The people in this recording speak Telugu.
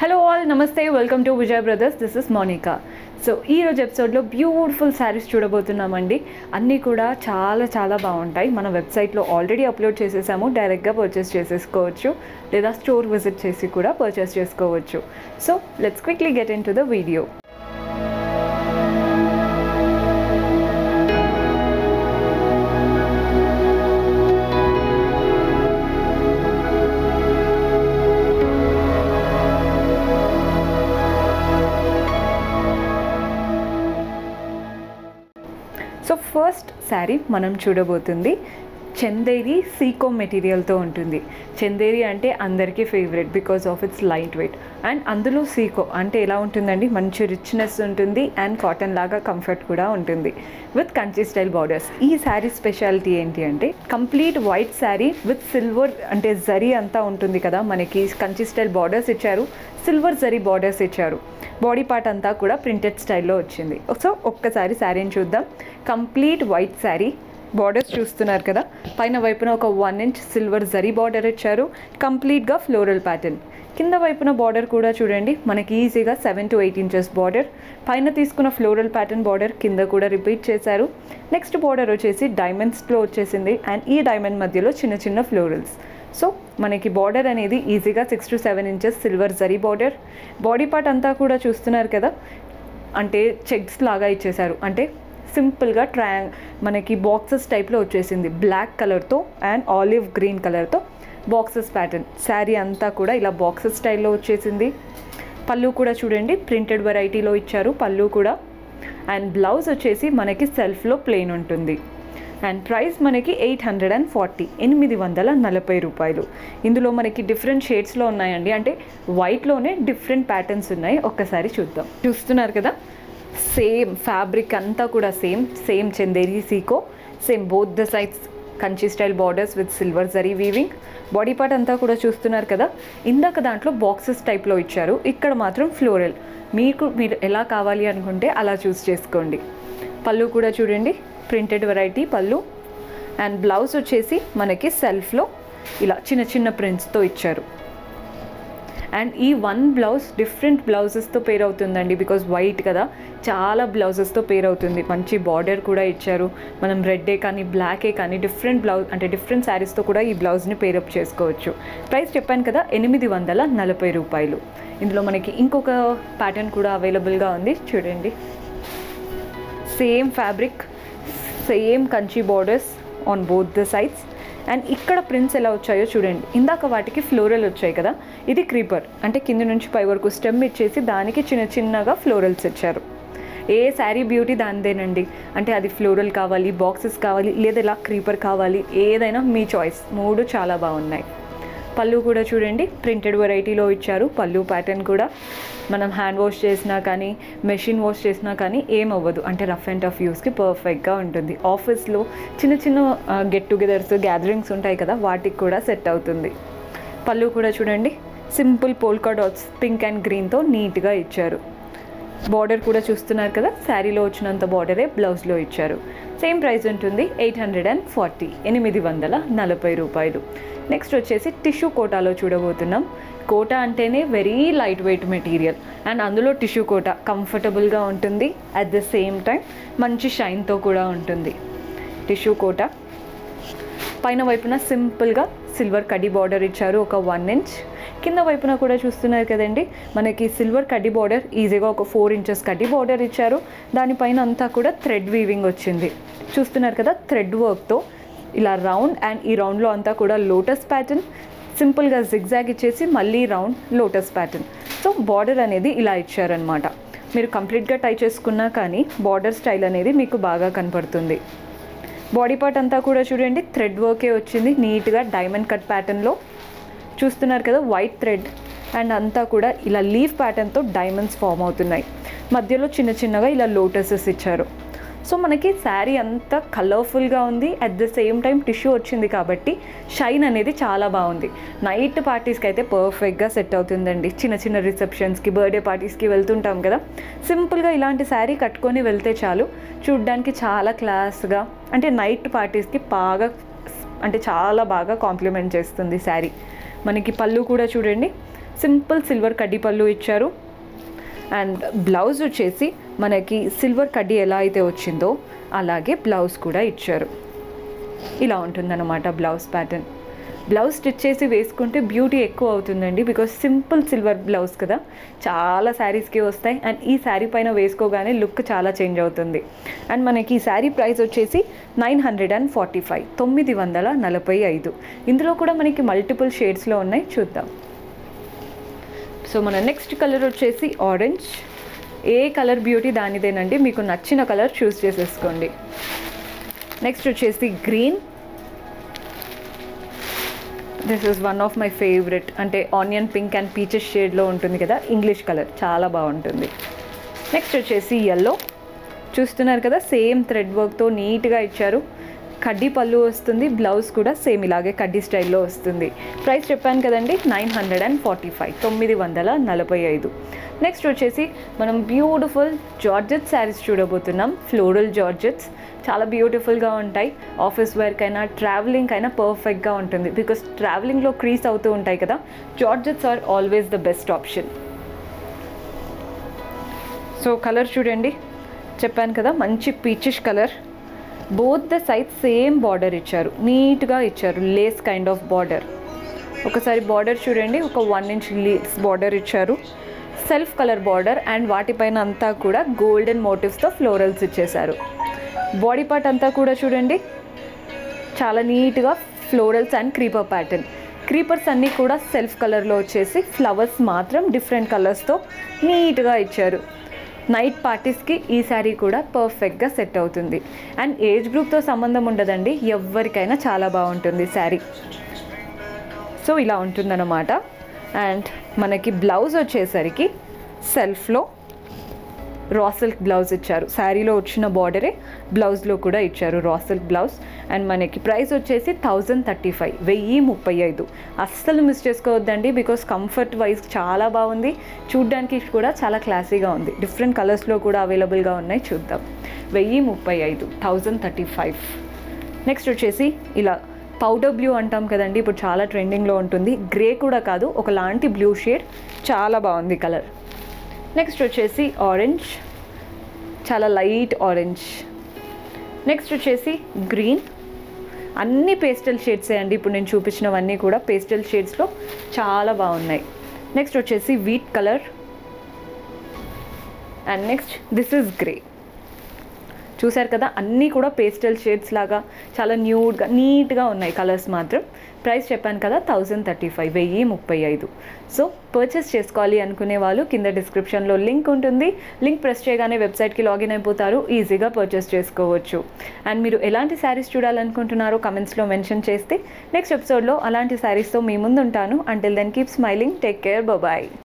హలో ఆల్ నమస్తే welcome to Vijay brothers this is Monika so ఈ రోజు ఎపిసోడ్లో బ్యూటిఫుల్ శారీస్ చూడబోతున్నామండి అన్నీ కూడా చాలా చాలా బాగుంటాయి మన వెబ్సైట్లో ఆల్రెడీ అప్లోడ్ చేసేసాము డైరెక్ట్గా పర్చేస్ చేసేసుకోవచ్చు లేదా స్టోర్ విజిట్ చేసి కూడా పర్చేస్ చేసుకోవచ్చు so let's quickly get into the video so first sari మనం చూడబోతుంది చందేరి సీకో మెటీరియల్తో ఉంటుంది చందేరి అంటే అందరికీ favourite because of it's light weight and అందులో సీకో అంటే ఎలా ఉంటుందండి మంచి రిచ్నెస్ ఉంటుంది అండ్ కాటన్ లాగా కంఫర్ట్ కూడా ఉంటుంది విత్ కంచి స్టైల్ బార్డర్స్ ఈ శారీ స్పెషాలిటీ ఏంటి అంటే complete white sari with silver అంటే జరీ అంతా ఉంటుంది కదా మనకి కంచి స్టైల్ బార్డర్స్ ఇచ్చారు సిల్వర్ జరీ బార్డర్స్ ఇచ్చారు బాడీ పార్ట్ అంతా కూడా ప్రింటెడ్ స్టైల్లో వచ్చింది సో ఒక్కసారి శారీని చూద్దాం కంప్లీట్ వైట్ శారీ బార్డర్స్ చూస్తున్నారు కదా పైన వైపున ఒక one inch silver zari border ఇచ్చారు కంప్లీట్గా ఫ్లోరల్ ప్యాటర్న్ కింద వైపున బార్డర్ కూడా చూడండి మనకి ఈజీగా seven to eight inches border పైన తీసుకున్న ఫ్లోరల్ ప్యాటర్న్ బార్డర్ కింద కూడా రిపీట్ చేశారు నెక్స్ట్ బార్డర్ వచ్చేసి డైమండ్స్లో వచ్చేసింది అండ్ ఈ డైమండ్ మధ్యలో చిన్న చిన్న ఫ్లోరల్స్ సో మనకి బార్డర్ అనేది ఈజీగా six to seven inches silver zari border body part అంతా కూడా చూస్తున్నారు కదా అంటే చెక్స్ లాగా ఇచ్చేశారు అంటే సింపుల్గా ట్రయా మనకి బాక్సెస్ టైప్లో వచ్చేసింది బ్లాక్ కలర్తో అండ్ ఆలివ్ గ్రీన్ కలర్తో బాక్సెస్ ప్యాటర్న్ శారీ అంతా కూడా ఇలా బాక్సెస్ స్టైల్లో వచ్చేసింది పళ్ళు కూడా చూడండి ప్రింటెడ్ వెరైటీలో ఇచ్చారు పళ్ళు కూడా అండ్ బ్లౌజ్ వచ్చేసి మనకి సెల్ఫ్లో ప్లెయిన్ ఉంటుంది అండ్ ప్రైస్ మనకి ఎయిట్ హండ్రెడ్ అండ్ ఫార్టీ ఎనిమిది వందల నలభై రూపాయలు ఇందులో మనకి డిఫరెంట్ షేడ్స్లో ఉన్నాయండి అంటే వైట్లోనే డిఫరెంట్ ప్యాటర్న్స్ ఉన్నాయి ఒక్కసారి చూద్దాం చూస్తున్నారు కదా సేమ్ ఫ్యాబ్రిక్ అంతా కూడా సేమ్ సేమ్ చందేరి సీకో same both the sides Kanchi style borders with silver zari weaving body part అంతా కూడా చూస్తున్నారు కదా ఇందాక దాంట్లో బాక్సెస్ టైప్లో ఇచ్చారు ఇక్కడ మాత్రం ఫ్లోరల్ మీకు మీరు ఎలా కావాలి అనుకుంటే అలా చూస్ చేసుకోండి పళ్ళు కూడా చూడండి printed variety pallu and blouse వచ్చేసి మనకి సెల్ఫ్లో ఇలా చిన్న చిన్న ప్రింట్స్తో ఇచ్చారు అండ్ ఈ వన్ బ్లౌజ్ డిఫరెంట్ బ్లౌజెస్తో పేర్ అవుతుందండి బికాజ్ వైట్ కదా చాలా బ్లౌజెస్తో పేర్ అవుతుంది మంచి బార్డర్ కూడా ఇచ్చారు మనం రెడ్డే కానీ బ్లాకే కానీ డిఫరెంట్ బ్లౌజ్ అంటే డిఫరెంట్ శారీస్తో కూడా ఈ బ్లౌజ్ని పేరప్ చేసుకోవచ్చు ప్రైస్ చెప్పాను కదా ఎనిమిది వందల నలభై రూపాయలు ఇందులో మనకి ఇంకొక ప్యాటర్న్ కూడా అవైలబుల్గా ఉంది చూడండి same fabric same Kanchi borders on both the sides and ఇక్కడ ప్రింట్స్ ఎలా వచ్చాయో చూడండి ఇందాక వాటికి ఫ్లోరల్ వచ్చాయి కదా ఇది క్రీపర్ అంటే కింది నుంచి పై వరకు స్టెమ్ ఇచ్చేసి దానికి చిన్న చిన్నగా ఫ్లోరల్స్ ఇచ్చారు ఏ శారీ బ్యూటీ దానిదేనండి అంటే అది ఫ్లోరల్ కావాలి బాక్సెస్ కావాలి లేదా ఇలా క్రీపర్ కావాలి ఏదైనా మీ చాయిస్ మూడు చాలా బాగున్నాయి పళ్ళు కూడా చూడండి ప్రింటెడ్ వెరైటీలో ఇచ్చారు పళ్ళు ప్యాటర్న్ కూడా మనం హ్యాండ్ వాష్ చేసినా కానీ మెషిన్ వాష్ చేసినా కానీ ఏం అవ్వదు అంటే రఫ్ అండ్ టఫ్ యూస్కి పర్ఫెక్ట్గా ఉంటుంది ఆఫీస్లో చిన్న చిన్న గెట్ టుగెదర్స్ గ్యాదరింగ్స్ ఉంటాయి కదా వాటికి కూడా సెట్ అవుతుంది పళ్ళు కూడా చూడండి simple polka dots pink and గ్రీన్తో నీట్గా ఇచ్చారు బార్డర్ కూడా చూస్తున్నారు కదా శారీలో వచ్చినంత బార్డరే బ్లౌజ్లో ఇచ్చారు సేమ్ ప్రైస్ ఉంటుంది ఎయిట్ హండ్రెడ్ అండ్ ఫార్టీ ఎనిమిది వందల నలభై రూపాయలు నెక్స్ట్ వచ్చేసి టిష్యూ కోటాలో చూడబోతున్నాం కోట అంటేనే very light weight material and అందులో టిష్యూ కోట కంఫర్టబుల్గా ఉంటుంది అట్ ద సేమ్ టైం మంచి షైన్తో కూడా ఉంటుంది టిష్యూ కోట పైన వైపున సింపుల్గా సిల్వర్ కడ్డీ బార్డర్ ఇచ్చారు ఒక వన్ ఇంచ్ కింద వైపున కూడా చూస్తున్నారు కదండి మనకి సిల్వర్ కడ్డీ బార్డర్ ఈజీగా ఒక ఫోర్ ఇంచెస్ కడ్డీ బార్డర్ ఇచ్చారు దానిపైన అంతా కూడా థ్రెడ్ వీవింగ్ వచ్చింది చూస్తున్నారు కదా థ్రెడ్ వర్క్తో ఇలా రౌండ్ అండ్ ఈ రౌండ్లో అంతా కూడా లోటస్ ప్యాటర్న్ సింపుల్గా జిగ్జాగ్ ఇచ్చేసి మళ్ళీ round lotus pattern so border అనేది ఇలా ఇచ్చారనమాట మీరు కంప్లీట్గా టై చేసుకున్నా కానీ బార్డర్ స్టైల్ అనేది మీకు బాగా కనపడుతుంది బాడీ పార్ట్ అంతా కూడా చూడండి థ్రెడ్ వర్కే వచ్చింది నీట్గా డైమండ్ కట్ ప్యాటర్న్లో చూస్తున్నారు కదా వైట్ థ్రెడ్ అండ్ అంతా కూడా ఇలా లీఫ్ ప్యాటర్న్తో డైమండ్స్ ఫామ్ అవుతున్నాయి మధ్యలో చిన్న చిన్నగా ఇలా లోటసెస్ ఇచ్చారు సో మనకి శారీ అంతా కలర్ఫుల్గా ఉంది at the same time tissue వచ్చింది కాబట్టి షైన్ అనేది చాలా బాగుంది నైట్ పార్టీస్కి అయితే పర్ఫెక్ట్గా సెట్ అవుతుందండి చిన్న చిన్న రిసెప్షన్స్కి బర్త్డే పార్టీస్కి వెళ్తుంటాం కదా సింపుల్గా ఇలాంటి శారీ కట్టుకొని వెళ్తే చాలు చూడ్డానికి చాలా క్లాస్గా అంటే నైట్ పార్టీస్కి బాగా అంటే చాలా బాగా కాంప్లిమెంట్ చేస్తుంది శారీ మనకి పళ్ళు కూడా చూడండి సింపుల్ సిల్వర్ కడ్డీ పళ్ళు ఇచ్చారు అండ్ బ్లౌజ్ వచ్చేసి మనకి సిల్వర్ కడ్డీ ఎలా అయితే వచ్చిందో అలాగే బ్లౌజ్ కూడా ఇచ్చారు ఇలా ఉంటుందన్నమాట బ్లౌజ్ ప్యాటర్న్ బ్లౌజ్ స్టిచ్ చేసి వేసుకుంటే బ్యూటీ ఎక్కువ అవుతుందండి బికాస్ సింపుల్ సిల్వర్ బ్లౌజ్ కదా చాలా శారీస్కి వస్తాయి అండ్ ఈ శారీ పైన వేసుకోగానే లుక్ చాలా చేంజ్ అవుతుంది అండ్ మనకి ఈ శారీ ప్రైస్ వచ్చేసి nine hundred and forty five తొమ్మిది వందల నలభై ఐదు ఇందులో కూడా మనకి మల్టిపుల్ షేడ్స్లో ఉన్నాయి చూద్దాం సో మన నెక్స్ట్ కలర్ వచ్చేసి ఆరెంజ్ ఏ కలర్ బ్యూటీ దానిదేనండి మీకు నచ్చిన కలర్ చూస్ చేసేసుకోండి నెక్స్ట్ వచ్చేసి green this is one of my favourite అంటే ఆనియన్ పింక్ అండ్ పీచెస్ షేడ్లో ఉంటుంది కదా ఇంగ్లీష్ కలర్ చాలా బాగుంటుంది నెక్స్ట్ వచ్చేసి ఎల్లో చూస్తున్నారు కదా సేమ్ థ్రెడ్ వర్క్తో నీట్గా ఇచ్చారు కడ్డీ పళ్ళు వస్తుంది బ్లౌజ్ కూడా సేమ్ ఇలాగే కడ్డీ స్టైల్లో వస్తుంది ప్రైస్ చెప్పాను కదండి nine hundred and forty five తొమ్మిది వందల నలభై ఐదు నెక్స్ట్ వచ్చేసి మనం బ్యూటిఫుల్ జార్జెట్ శారీస్ చూడబోతున్నాం ఫ్లోరల్ జార్జెట్స్ చాలా బ్యూటిఫుల్గా ఉంటాయి ఆఫీస్ వర్క్ అయినా ట్రావెలింగ్ అయినా పర్ఫెక్ట్గా ఉంటుంది బికాస్ ట్రావెలింగ్లో క్రీస్ అవుతూ ఉంటాయి కదా georgettes are always the best option so colour చూడండి చెప్పాను కదా మంచి peachish colour both the side same border ఇచ్చారు నీట్గా ఇచ్చారు లేస్ కైండ్ ఆఫ్ బార్డర్ ఒకసారి బార్డర్ చూడండి ఒక వన్ ఇంచ్ లేస్ బార్డర్ ఇచ్చారు సెల్ఫ్ కలర్ బార్డర్ అండ్ వాటిపైన అంతా కూడా గోల్డెన్ మోటివ్స్తో ఫ్లోరల్స్ ఇచ్చేశారు బాడీ పార్ట్ అంతా కూడా చూడండి చాలా నీట్గా florals and creeper pattern creepers అన్నీ కూడా సెల్ఫ్ కలర్లో వచ్చేసి ఫ్లవర్స్ మాత్రం డిఫరెంట్ కలర్స్తో నీట్గా ఇచ్చారు నైట్ పార్టీస్కి ఈ శారీ కూడా పర్ఫెక్ట్గా సెట్ అవుతుంది అండ్ ఏజ్ గ్రూప్తో సంబంధం ఉండదండి ఎవరికైనా చాలా బాగుంటుంది శారీ సో ఇలా ఉంటుందన్నమాట అండ్ మనకి బ్లౌజ్ వచ్చేసరికి సెల్ఫ్లో రా సిల్క్ బ్లౌజ్ ఇచ్చారు శారీలో వచ్చిన బార్డరే బ్లౌజ్లో కూడా ఇచ్చారు రా సిల్క్ బ్లౌజ్ అండ్ మనకి ప్రైస్ వచ్చేసి థౌజండ్ థర్టీ ఫైవ్ వెయ్యి ముప్పై ఐదు అస్సలు మిస్ చేసుకోవద్దండి బికాస్ కంఫర్ట్ వైజ్ చాలా బాగుంది చూడ్డానికి కూడా చాలా క్లాసీగా ఉంది డిఫరెంట్ కలర్స్లో కూడా అవైలబుల్గా ఉన్నాయి చూద్దాం వెయ్యి ముప్పై ఐదు థౌజండ్ థర్టీ ఫైవ్ నెక్స్ట్ వచ్చేసి ఇలా పౌడర్ బ్లూ అంటాం కదండి ఇప్పుడు చాలా ట్రెండింగ్లో ఉంటుంది గ్రే కూడా కాదు ఒకలాంటి బ్లూ షేడ్ చాలా బాగుంది కలర్ నెక్స్ట్ వచ్చేసి ఆరెంజ్ చాలా లైట్ ఆరెంజ్ నెక్స్ట్ వచ్చేసి గ్రీన్ అన్ని పేస్టల్ షేడ్సే అండి ఇప్పుడు నేను చూపించినవన్నీ కూడా పేస్టల్ షేడ్స్లో చాలా బాగున్నాయి నెక్స్ట్ వచ్చేసి wheat colour and next this is grey చూశారు కదా అన్నీ కూడా పేస్టల్ షేడ్స్ లాగా చాలా న్యూడ్గా నీట్గా ఉన్నాయి కలర్స్ మాత్రం ప్రైస్ చెప్పాను కదా థౌజండ్ థర్టీ ఫైవ్ వెయ్యి ముప్పై ఐదు సో పర్చేస్ చేసుకోవాలి అనుకునే వాళ్ళు కింద డిస్క్రిప్షన్లో లింక్ ఉంటుంది లింక్ ప్రెస్ చేయగానే వెబ్సైట్కి లాగిన్ అయిపోతారు ఈజీగా పర్చేస్ చేసుకోవచ్చు అండ్ మీరు ఎలాంటి శారీస్ చూడాలనుకుంటున్నారో కమెంట్స్లో మెన్షన్ చేస్తే నెక్స్ట్ ఎపిసోడ్లో అలాంటి శారీస్తో మీ ముందు ఉంటాను until then keep smiling take care bye